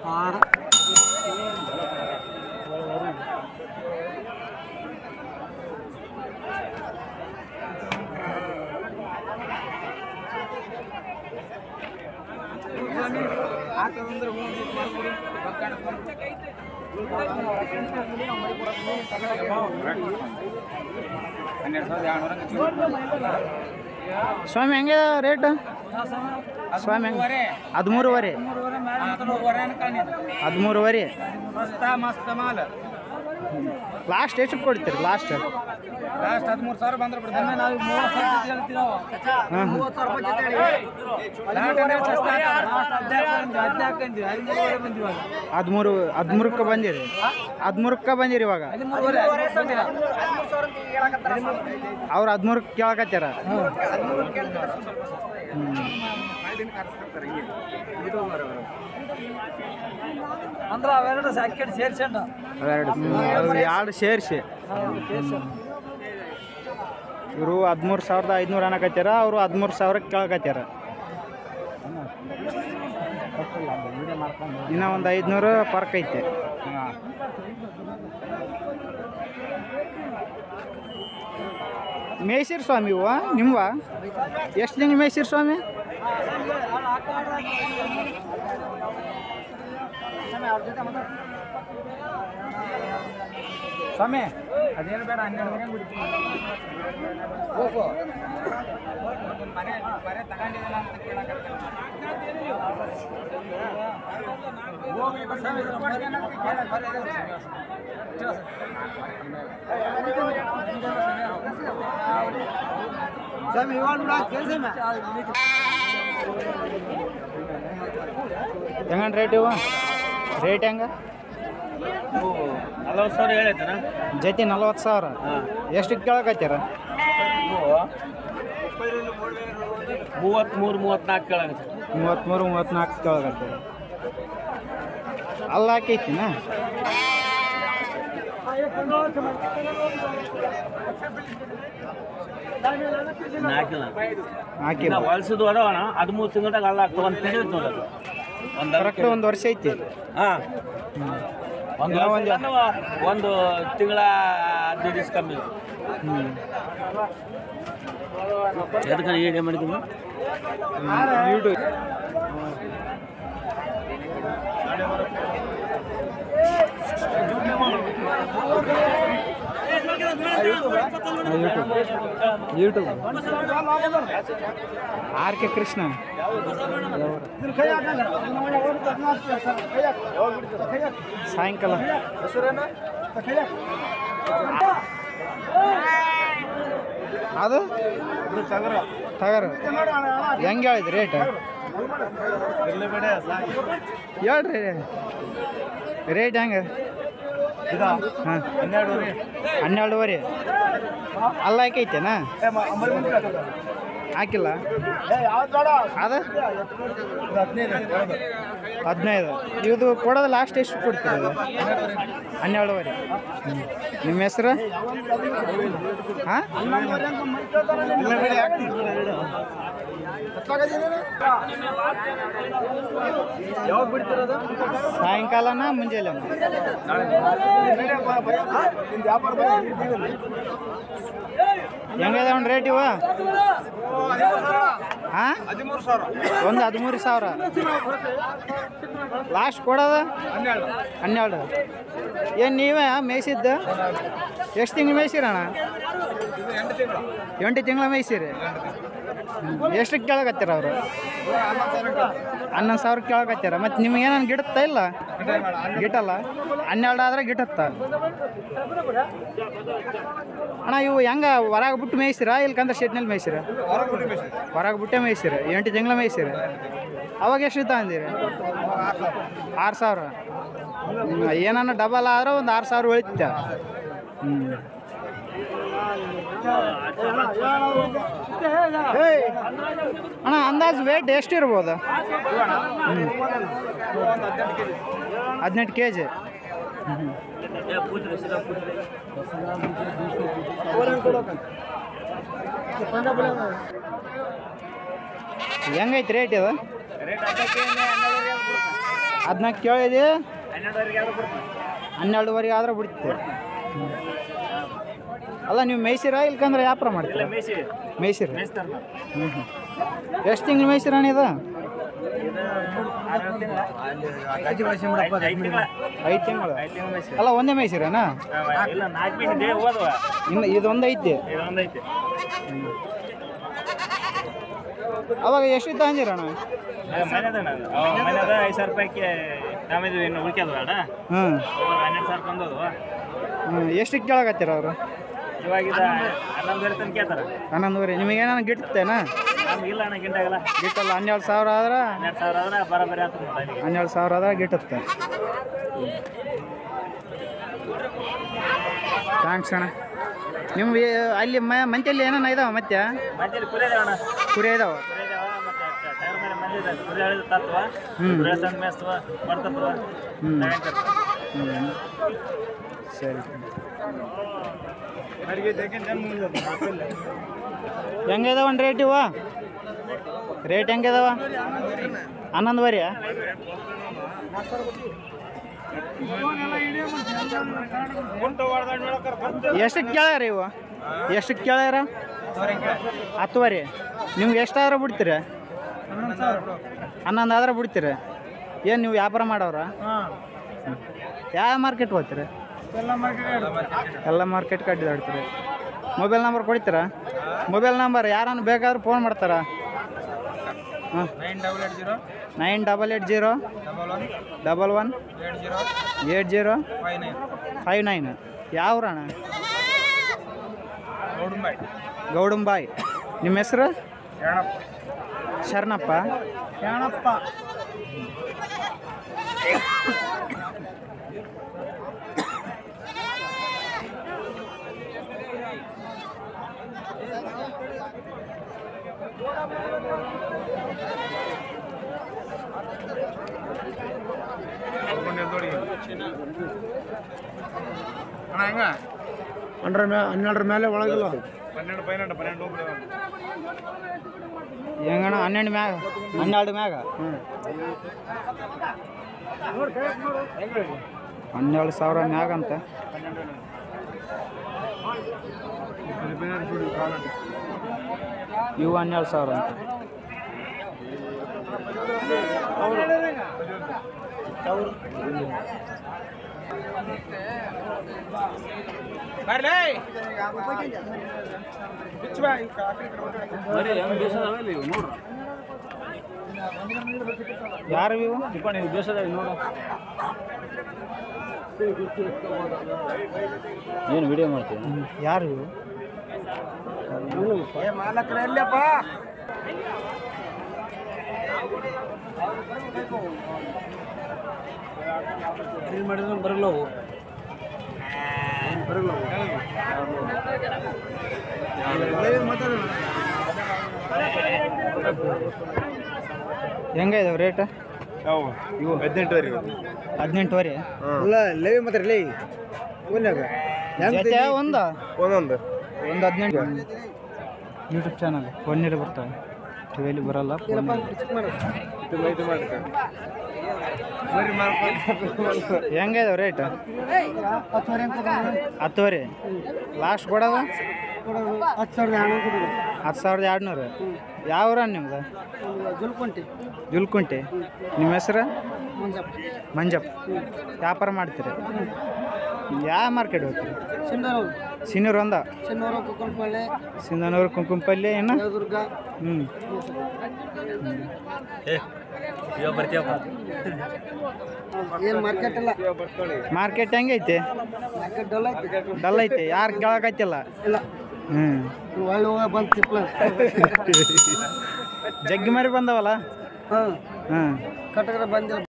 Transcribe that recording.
ಸ್ವಾಮಿ ಹೆಂಗೆ ರೇಟ್ ಸ್ವಾಮಿ ಹೆಂಗೆ ಹದಿಮೂರುವರೆ ಹದಿಮೂರುವರೆ ಮಸ್ತ ಮಸ್ತ ಮಾಲ್ ಲಾಸ್ಟ್ ಎಷ್ಟು ಕೊಡ್ತೀರಿ ಲಾಸ್ಟ್ ಲಾಸ್ಟ್ ಹದಿಮೂರು ಸಾವಿರ ಬಂದ್ರೆ ಬಿಡ್ತಾರೆ ನಾವು ಮೂವತ್ತು ಸಾವಿರ ಜೊತೆ ಹೇಳ್ತೀವಿ ಹಾಂ ಹಾಂ ಮೂವತ್ತು ಸಾವಿರ ರೂಪಾಯಿ ಜೊತೆ ಹದಿನಾಲ್ಕು ಅಂದ್ವಿ ಹದಿಮೂರುವರೆ ಬಂದಿವಿ ಹದಿಮೂರು ಹದಿಮೂರಕ್ಕೆ ಬಂದಿರಿ ಹದಿಮೂರಕ್ಕೆ ಬಂದಿರಿ ಇವಾಗ ಹದಿಮೂರುವರೆ ಬಂದಿಲ್ಲ ಅವ್ರು ಹದಿಮೂರಕ್ಕೆ ಕೇಳಕತ್ಯಾರ ಅಂದ್ರೆ ಅವೆರಡು ಸಾಕೆಟ್ ಸೇರ್ಸಂಡು ಅವೆರಡು ಅವು ಎರಡು ಸೇರಿಸಿ ಇವರು ಹದಿಮೂರು ಸಾವಿರದ ಐದುನೂರು ಅನ್ನಕತ್ಯಾರ ಅವರು ಹದಿಮೂರು ಸಾವಿರಕ್ಕೆ ಕೇಳಕತ್ಯಾರ ಇನ್ನು ಒಂದು ಐದುನೂರು ಪರ್ಕ್ ಐತೆ ಮೇಯ್ಸಿರ್ ಸ್ವಾಮಿ ಇವ ನಿಮ್ವ ಎಷ್ಟು ದಿನ ಮೇಯ್ಸಿರ್ ಸ್ವಾಮಿ ಸ್ವಾಮಿ ಅದೇನು ಬೇಡ ಹನ್ನೆರಡು ಬಿಡ್ತೀವಿ ಹೋಗು ಮನೆ ಮನೆ ತಗೊಂಡಿದ್ದಿಲ್ಲ ಅಂತ ಕೇಳಕತ್ತೀನಿ ಸ್ವಾಮಿ ಇವಾಗ ಕೆಲಸ ಹೆಂಗನ್ ರೇಟ್ ಇವ ರೇಟ್ ಹೆಂಗ ನಲವತ್ತು ಸಾವಿರ ಹೇಳೈತನ ಜೊತೆ ನಲ್ವತ್ತು ಸಾವಿರ ಎಷ್ಟಕ್ಕೆ ಕೇಳಕತ್ತೀರ ಮೂವತ್ತ್ಮೂರು ಮೂವತ್ತ್ನಾಲ್ಕು ಕೇಳಾಗುತ್ತೆ ಮೂವತ್ತ್ಮೂರು ಮೂವತ್ತ್ನಾಲ್ಕು ಕೇಳಕತ್ತೀರ ಅಲ್ಲ ಹಾಕೈತಿನ ನಾಲ್ಕಿಲ್ಲ ಹಾಕಿ ಇನ್ನ ಹೊಲ್ಸದು ಅದಾವಣ ಹದಿಮೂರು ತಿಂಗಳದಾಗ ಅಲ್ಲ ಆಗ್ತದೆ ಒಂದು ತಿಂಗಳು ನೋಡೋದು ಒಂದು ಕರೆಕ್ಟ್ ಒಂದು ವರ್ಷ ಐತಿ ಹಾಂ ಒಂದು ಏನೋ ಒಂದು- ವರ್ಷ ಒಂದು ತಿಂಗಳ ಹದಿನೈದು ದಿವಸ ಕಮ್ಮಿ ಹ್ಞೂ ಎದಕ್ಕೆ ಏನು ಮಾಡಿದ್ವಿ YouTube YouTube R K Krishna ಸಾಯಂಕಾಲ ಅದು ತಗರ ಹೆಂಗೆ ಹೇಳಿದ್ ರೇಟ್ ಹೇಳ್ರಿ ರೇಟ್ ಹೆಂಗೆ ಹಾಂ ಹನ್ನೆರಡುವರೆ ಅಲ್ಲ ಹಾಕೈತೇನಾ ಹಾಕಿಲ್ಲ ಅದು ಹದಿನೈದು ಇದು ಕೊಡೋದು ಲಾಸ್ಟ್ ಎಷ್ಟು ಕೊಡ್ತೀರಿ ಅದು ಹನ್ನೆರಡುವರೆ ಹ್ಮ್. ನಿಮ್ಮ ಹೆಸರು ಹಾಂ ಯಾವಾಗ ಬಿಡ್ತಿರೋದು ಸಾಯಂಕಾಲನ ಮುಂಜಾನೆ ಹೆಂಗದ ಒಂದು ರೇಟ್ ಇವ ಹಾಂ ಹದಿಮೂರು ಸಾವಿರ ಒಂದು ಹದಿಮೂರು ಸಾವಿರ ಲಾಸ್ಟ್ ಕೊಡೋದು ಹನ್ನೆರಡು ಹನ್ನೆರಡು ಏನು ನೀವೇ ಮೇಯ್ಸಿದ್ದು ಎಷ್ಟು ತಿಂಗಳು ಮೇಯ್ಸಿರಣ್ಣ ಇದು ಎಂಟು ತಿಂಗಳು ಎಂಟು ತಿಂಗಳ ಮೇಯ್ಸಿರಿ ಎಷ್ಟಕ್ಕೆ ಕೇಳಕತ್ತೀರ ಅವರು ಹನ್ನೊಂದು ಸಾವಿರ ಕೇಳಕತ್ತೀರ ಮತ್ತು ನಿಮ್ಗೆ ಏನನ್ನ ಗಿಡುತ್ತಾ ಇಲ್ಲ ಗಿಟ್ಟಲ್ಲ ಹನ್ನೆರಡು ಆದ್ರೆ ಗಿಟ್ಟತ್ತ ಅಣ್ಣ ಇವು ಹೆಂಗ ಹೊರಗೆ ಬಿಟ್ಟು ಮೇಯ್ಸಿರಾ ಇಲ್ಕಂದ್ರೆ ಶೆಟ್ನಲ್ಲಿ ಮೇಯ್ಸಿರ ಹೊರಗೆ ಬಿಟ್ಟು ಬೇಸಿ ಹೊರಗೆ ಬಿಟ್ಟೆ ಮೇಯ್ಸಿರ ಎಂಟು ತಿಂಗಳ ಮೇಯ್ಸಿರ ಅವಾಗ ಎಷ್ಟು ತಗೊಂಡಿರಿ ಆರು ಸಾವಿರ ಹ್ಮ್, ಏನನ್ನ ಡಬಲ್ ಆದ್ರೆ ಒಂದು ಆರು ಸಾವಿರ ಉಳಿತ ಹ್ಞೂ ಅಣ್ಣ ಅಂದಾಜು ವೇಟ್ ಎಷ್ಟು ಇರ್ಬೋದು ಹದಿನೆಂಟು ಕೆ ಜಿ ಹೆಂಗೈತಿ ರೇಟ್ ಇದು ಹದಿನಾಲ್ಕು ಕೇಳಿದೆ ಹನ್ನೆರಡುವರೆಗೆ ಆದ್ರೂ ಬಿಡ್ತೀನಿ ಹನ್ನೆರಡುವರೆಗೆ ಆದ್ರೆ ಬಿಡ್ತೀವಿ ಅಲ್ಲ ನೀವು ಮೇಯ್ಸಿರಾ ಇಲ್ಕಂದ್ರೆ ವ್ಯಾಪಾರ ಇಲ್ಲ ಮಾಡ್ತೀರಾ ಮೇಯ್ಸಿ ಮೇಯ್ಸಿರ ಮೇಯ್ಸ್ತಾರ ಹ್ಞೂ ಹ್ಞೂ ಎಷ್ಟು ತಿಂಗಳು ಮೇಯ್ಸಿರ ಇದು ಐದು ತಿಂಗಳ ಐದು ತಿಂಗಳು ಐದು ತಿಂಗಳು ಮೇಯ್ಸಿ ಅಲ್ಲ ಒಂದೇ ಮೇಯ್ಸಿರನಾ ಇಲ್ಲ ನಾಲ್ಕು ಬೀನಿದೆ ಹೋದವ ಇನ್ನು ಇದೊಂದು ಐತಿ ಇದೊಂದು ಐತಿ ಅವಾಗ ಎಷ್ಟಿತ್ತು ಅಂದಿರಣ ಮನೆದ ಮನೆದ ಐದು ಸಾವಿರ ರೂಪಾಯಿಗೆ ನಾವಿದ್ವಿ ಇನ್ನು ಉಳ್ಕ್ಯದ ಬೇಡ ಹ್ಞೂ ಇವಾಗ ಹನ್ನೆರಡು ಸಾವಿರ ಬಂದದು ಹ್ಞೂ ಎಷ್ಟಕ್ಕೆ ಕೇಳಕತ್ತೀರ ಅವರು ಇವಾಗ ಇದು ಹನ್ನೊಂದುವರೆ ತನಕ ಕೇಳ್ತಾರ ಹನ್ನೊಂದುವರೆ ನಿಮಗೇನಾನ ಗಿಟ್ಟತ್ತೇನಾ ನಮ್ಗೆ ಇಲ್ಲ ಅಣ್ಣ ಗಿಂಟಾಗಲ್ಲ ಗಿಟ್ಟಲ್ಲ ಹನ್ನೆರಡು ಸಾವಿರ ಆದ್ರೆ ಹನ್ನೆರಡು ಸಾವಿರ ಆದ್ರೆ ಬರೋಬ್ಬರಿ ಆಗ್ತದೆ ನೋಡಿ ಅಲ್ಲಿಗೆ ಹನ್ನೆರಡು ಸಾವಿರ ಆದ್ರೆ ಗಿಟ್ಟತ್ತೆ ಥ್ಯಾಂಕ್ಸ್ ಅಣ್ಣ ನಿಮ್ಗೆ ಅಲ್ಲಿ ಮ ಮಂತೆಯಲ್ಲಿ ಏನೇನು ಇದಾವ ಮತ್ತೆ ಮತ್ತೆ ಇಲ್ಲಿ ಕುರಿ ಅದಾವ ಅಣ್ಣ ಕುರಿ ಇದಾವ ಕುರಿ ಅದಾವ ಮತ್ತೆ ಟೈರ್ ಮೇಲೆ ಮಂದಿ ಇದೆ ಕುರಿ ಹೇಳಿದ ತತ್ವ ಹ್ಮ್. ಕುರಿ ತಂದು ಮೇಸ್ತವ ಬರ್ತತ್ವ ಹ್ಮ್. ತಗೊಂಡ್ತತ್ವ ಹ್ಞೂ ಸರಿ ಹೆಂಗಿದಾವ ರೇಟ್ ಇವ ರೇಟ್ ಹೆಂಗಿದಾವ ಹನ್ನೊಂದುವರೆ ಎಷ್ಟಕ್ಕೆ ಕೇಳ್ಯಾರ ಇವ ಎಷ್ಟಕ್ಕೆ ಕೇಳ್ಯಾರ ಹತ್ತುವರೆ ನಿಮ್ಗೆ ಎಷ್ಟಾದ್ರೆ ಬಿಡ್ತೀರ ಹನ್ನೊಂದು ಆದ್ರೆ ಬಿಡ್ತೀರ ಏನು ನೀವು ವ್ಯಾಪಾರ ಮಾಡೋರ ಯಾವ ಮಾರ್ಕೆಟ್ ಹೋಗ್ತೀರ ಎಲ್ಲ ಮಾರ್ಕೆಟ್ ಕಡ್ಡಾಡ್ತೀರಿ ಮೊಬೈಲ್ ನಂಬರ್ ಕೊಡ್ತೀರಾ ಮೊಬೈಲ್ ನಂಬರ್ ಯಾರನ್ನು ಬೇಕಾದ್ರೂ ಫೋನ್ ಮಾಡ್ತಾರಾ ಹಾಂ nine double eight zero nine double eight zero double one double one eight zero eight zero five nine five nine ಯಾವ್ರಣ ಗೌಡಂಬಾಯಿ ಗೌಡಂಬಾಯಿ ನಿಮ್ಮ ಹೆಸರು ಶರಣಪ್ಪ ಶರಣಪ್ಪ ಶರಣಪ್ಪ ಅಣ್ಣ ಹೆಂಗ ಹನ್ನೆರಡು ಮೇ ಹನ್ನೆರಡರ ಮೇಲೆ ಒಳಗಿಲ್ಲ ಪನ್ನೆರಡು ಪನ್ನೆರಡು ಪನ್ನೆರಡು ಹೆಂಗಣ್ಣ ಹನ್ನೆರಡು ಮ್ಯಾಗ ಹನ್ನೆರಡು ಮ್ಯಾಗ ಹನ್ನೆರಡು ಸಾವಿರ ಮ್ಯಾಗ ಅಂತ ಇವು ಹನ್ನೆರಡು ಸಾವಿರ ಅಂತ ಬರ್ಲೇ ಯಾರು ಇವು ಏನು ವಿಡಿಯೋ ಮಾಡ್ತೀನಿ ಯಾರು ಇವು ಮಾಲಕರ ಎಲ್ಲಪ್ಪ ಏನು ಮಾಡಿದ್ರು ಬರಲ್ಲ ಅವು ಹೆಂಗ ಇದಾವೆ ರೇಟ್ ಇವು ಹದಿನೆಂಟುವರೆಗೆ ಹದಿನೆಂಟುವರೆ ಇಲ್ಲ ಲೇವಿ ಮಾತ್ರ ಲೇ ಫೋನ್ಯಾಗ ಜೊತೆ ಒಂದು ಒಂದೊಂದು ಒಂದು ಹದಿನೆಂಟು ಯೂಟ್ಯೂಬ್ ಚಾನಲ್ ಫೋನಲ್ಲಿ ಬರ್ತಾವೆ ಟಿವಿಯಲ್ಲಿ ಬರಲ್ಲ ಫೋನಲ್ಲಿ ಹೆಂಗಿದಾವೆ ರೇಟ್ ಹತ್ತುವರೆ ಲಾಸ್ಟ್ ಕೊಡೋದು ಹತ್ತು ಸಾವಿರದ ಹನ್ನೊಂದು ಹತ್ತು ಸಾವಿರದ ಎರಡುನೂರು ಯಾವ ಊರ ನಿಮ್ದು ಜುಲ್ಕೊಂಟಿ ಜುಲ್ಕುಂಟಿ ನಿಮ್ಮ ಹೆಸರು ಮುಂಜಪ್ಪ ಮಂಜಪ್ಪ ವ್ಯಾಪಾರ ಮಾಡ್ತೀರಿ ಯಾವ ಮಾರ್ಕೆಟ್ ಹೋಗ್ತೀರಿ ಸಿಂಧನೂರು ಸಿನ್ನೂರು ಒಂದ ಚೆನ್ನೂರು ಕುಕ್ಕಲ್ಪಳ್ಳಿ ಸಿಂಧನೂರು ಕುಂಕುಮಪಲ್ಲಿ ಏನು ದೇವದುರ್ಗ ಹ್ಞೂ ಇವಾಗ ಬರ್ತೀವಪ್ಪ ಏನು ಮಾರ್ಕೆಟ್ ಇಲ್ಲ ಮಾರ್ಕೆಟ್ ಹೆಂಗೈತಿ ಮಾರ್ಕೆಟ್ ಡಲ್ ಐತಿ ಡಲ್ ಐತಿ ಯಾರು ಕೇಳಕತ್ತಿಲ್ಲ ಇಲ್ಲ ಹ್ಞೂ ಒಳ್ಳೆ ಹೋಗ ಬಂದು ತಿಪ್ಪಲ ಜಗ್ಗಿ ಮರಿ ಬಂದವಲ್ಲ ಹಾಂ ಹಾಂ ಕಟ್ಟಗರ ಬಂದಿಲ್ಲ